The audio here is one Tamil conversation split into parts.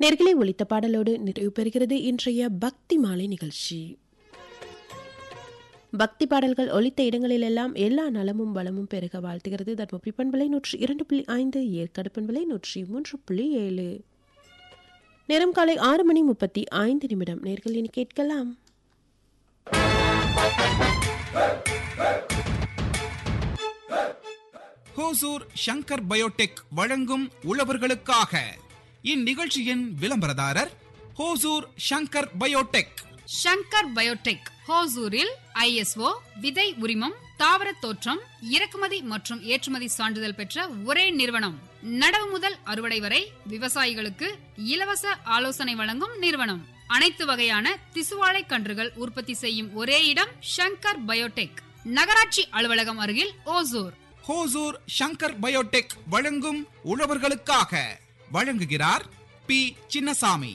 நேர்களை ஒலித்த பாடலோடு நிறைவு பெறுகிறது இன்றைய பக்தி மாலை நிகழ்ச்சி பக்தி பாடல்கள் ஒலித்த இடங்களிலெல்லாம் எல்லா நலமும் வளமும் பெருக வாழ்த்துகிறது தர்மபுரி பண்பலை நூற்றி இரண்டு புள்ளி ஐந்து ஏற்காடு பண்பலை நூற்றி மூன்று புள்ளி ஏழு நேரம் காலை ஆறு மணி முப்பத்தி ஐந்து நிமிடம் நேர்கள் இனி கேட்கலாம் ஹோசூர் ஷங்கர் பயோடெக் வழங்கும் உழவர்களுக்காக இந்நிகழ்ச்சியின் விளம்பரதாரர் ஹோசூர் ஷங்கர் பயோடெக் ஷங்கர் பயோடெக் ஹோசூரில் ஐஎஸ்ஓ விதை உரிமம் தாவர தோற்றம் இறக்குமதி மற்றும் ஏற்றுமதி சான்றிதழ் பெற்ற ஒரே நிறுவனம் நடவு முதல் அறுவடை வரை விவசாயிகளுக்கு இலவச ஆலோசனை வழங்கும் நிறுவனம் அனைத்து வகையான திசுவாழை கன்றுகள் உற்பத்தி செய்யும் ஒரே இடம் ஷங்கர் பயோடெக் நகராட்சி அலுவலகம் அருகில் ஓசூர் ஹோசூர் ஷங்கர் பயோடெக் வழங்கும் உழவர்களுக்காக வழங்குகிறார் பி சின்னசாமி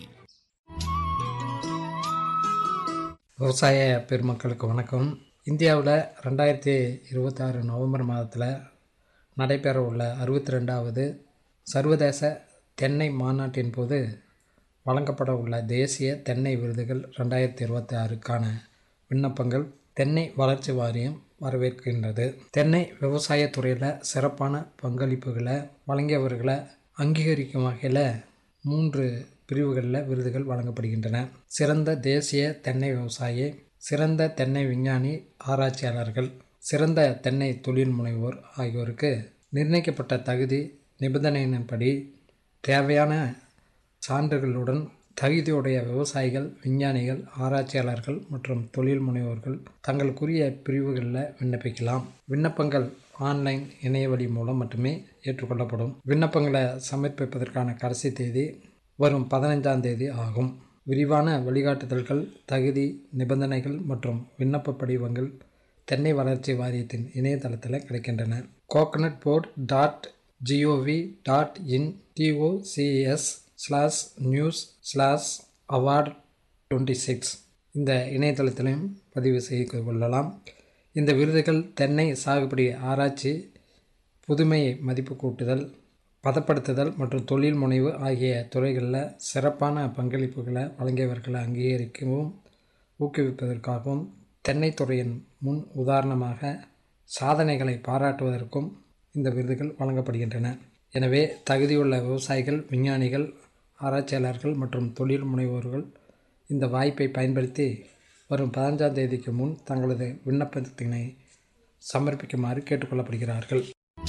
விவசாய பெருமக்களுக்கு வணக்கம் இந்தியாவில் ரெண்டாயிரத்தி இருபத்தாறு நவம்பர் மாதத்தில் நடைபெற உள்ள அறுபத்தி ரெண்டாவது சர்வதேச தென்னை மாநாட்டின் போது வழங்கப்பட உள்ள தேசிய தென்னை விருதுகள் ரெண்டாயிரத்தி இருபத்தி ஆறுக்கான விண்ணப்பங்கள் தென்னை வளர்ச்சி வாரியம் வரவேற்கின்றது தென்னை விவசாயத்துறையில் சிறப்பான பங்களிப்புகளை வழங்கியவர்களை அங்கீகரிக்கும் வகையில் மூன்று பிரிவுகளில் விருதுகள் வழங்கப்படுகின்றன சிறந்த தேசிய தென்னை விவசாயி சிறந்த தென்னை விஞ்ஞானி ஆராய்ச்சியாளர்கள் சிறந்த தென்னை தொழில் முனைவோர் ஆகியோருக்கு நிர்ணயிக்கப்பட்ட தகுதி நிபந்தனையின்படி தேவையான சான்றுகளுடன் தகுதியுடைய விவசாயிகள் விஞ்ஞானிகள் ஆராய்ச்சியாளர்கள் மற்றும் தொழில் முனைவோர்கள் தங்களுக்குரிய பிரிவுகளில் விண்ணப்பிக்கலாம் விண்ணப்பங்கள் ஆன்லைன் இணையவழி மூலம் மட்டுமே ஏற்றுக்கொள்ளப்படும் விண்ணப்பங்களை சமர்ப்பிப்பதற்கான கடைசி தேதி வரும் பதினைஞ்சாம் தேதி ஆகும் விரிவான வழிகாட்டுதல்கள் தகுதி நிபந்தனைகள் மற்றும் விண்ணப்ப படிவங்கள் தென்னை வளர்ச்சி வாரியத்தின் இணையதளத்தில் கிடைக்கின்றன coconut board dot GOV dot in DOCS slash news slash award twenty six இந்த இணையதளத்திலையும் பதிவு செய்து கொள்ளலாம் இந்த விருதுகள் தென்னை சாகுபடி ஆராய்ச்சி புதுமை மதிப்பு கூட்டுதல் பதப்படுத்துதல் மற்றும் தொழில் முனைவு ஆகிய துறைகளில் சிறப்பான பங்களிப்புகளை வழங்கியவர்களை அங்கீகரிக்கவும் ஊக்குவிப்பதற்காகவும் தென்னைத்துறையின் முன் உதாரணமாக சாதனைகளை பாராட்டுவதற்கும் இந்த விருதுகள் வழங்கப்படுகின்றன எனவே தகுதியுள்ள விவசாயிகள் விஞ்ஞானிகள் ஆராய்ச்சியாளர்கள் மற்றும் தொழில் முனைவோர்கள் இந்த வாய்ப்பை பயன்படுத்தி வரும் பதினஞ்சாம் தேதிக்கு முன் தங்களது விண்ணப்பத்தினை சமர்ப்பிக்குமாறு கேட்டுக்கொள்ளப்படுகிறார்கள்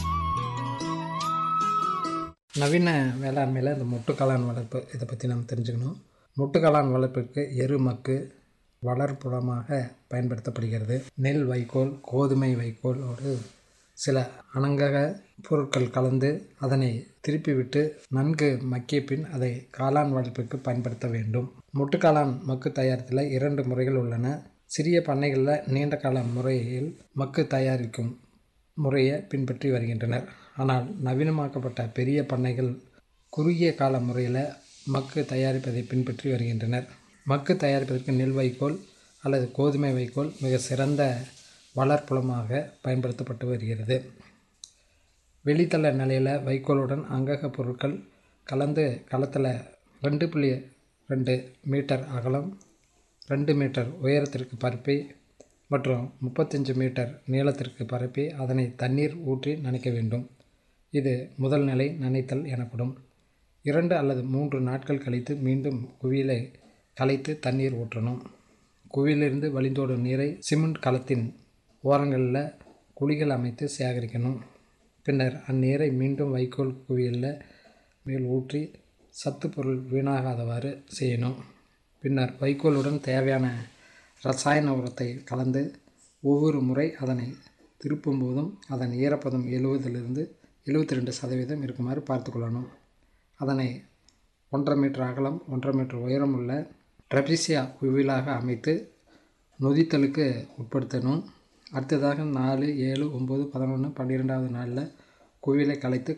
நவீன வேளாண்மையில் இந்த மொட்டுக்காளான் வளர்ப்பு இதை பற்றி நம்ம தெரிஞ்சுக்கணும் மொட்டுக்காளான் வளர்ப்பிற்கு எருமக்கு வளர்ப்புறமாக பயன்படுத்தப்படுகிறது நெல் வைக்கோல் கோதுமை வைக்கோலோடு சில அணங்கக பொருட்கள் கலந்து அதனை திருப்பி விட்டு நன்கு மக்கிய பின் அதை காளான் வளர்ப்புக்கு பயன்படுத்த வேண்டும் மொட்டுக்காளான் மக்கு தயாரித்தில் இரண்டு முறைகள் உள்ளன சிறிய பண்ணைகளில் நீண்ட கால முறையில் மக்கு தயாரிக்கும் முறையை பின்பற்றி வருகின்றனர் ஆனால் நவீனமாக்கப்பட்ட பெரிய பண்ணைகள் குறுகிய கால முறையில் மக்கு தயாரிப்பதை பின்பற்றி வருகின்றனர் மக்கு தயாரிப்பதற்கு நெல் வைக்கோல் அல்லது கோதுமை வைக்கோல் மிக சிறந்த வளர்ப்புலமாக பயன்படுத்தப்பட்டு வருகிறது வெளித்தள நிலையில் வைக்கோலுடன் அங்கக பொருட்கள் கலந்து களத்தில் ரெண்டு புள்ளி ரெண்டு மீட்டர் அகலம் ரெண்டு மீட்டர் உயரத்திற்கு பரப்பி மற்றும் முப்பத்தஞ்சு மீட்டர் நீளத்திற்கு பரப்பி அதனை தண்ணீர் ஊற்றி நனைக்க வேண்டும் இது முதல் நிலை நனைத்தல் எனப்படும் இரண்டு அல்லது மூன்று நாட்கள் கழித்து மீண்டும் குவியலை கலைத்து தண்ணீர் ஊற்றணும் குவியிலிருந்து வழிந்தோடும் நீரை சிமெண்ட் களத்தின் ஓரங்களில் குழிகள் அமைத்து சேகரிக்கணும் பின்னர் அந்நீரை மீண்டும் வைக்கோல் குவியலில் மேல் ஊற்றி சத்து பொருள் வீணாகாதவாறு செய்யணும் பின்னர் வைக்கோலுடன் தேவையான ரசாயன உரத்தை கலந்து ஒவ்வொரு முறை அதனை திருப்பும் போதும் அதன் ஈரப்பதம் எழுபதிலிருந்து எழுபத்தி ரெண்டு சதவீதம் இருக்குமாறு பார்த்துக்கொள்ளணும் அதனை ஒன்றரை மீட்டர் அகலம் ஒன்றரை மீட்டர் உயரம் உள்ள ட்ரெபிசியா குவியலாக அமைத்து நொதித்தலுக்கு உட்படுத்தணும் அடுத்ததாக நாலு ஏழு ஒம்பது பதினொன்று பன்னிரெண்டாவது நாளில் குவியலை கலைத்து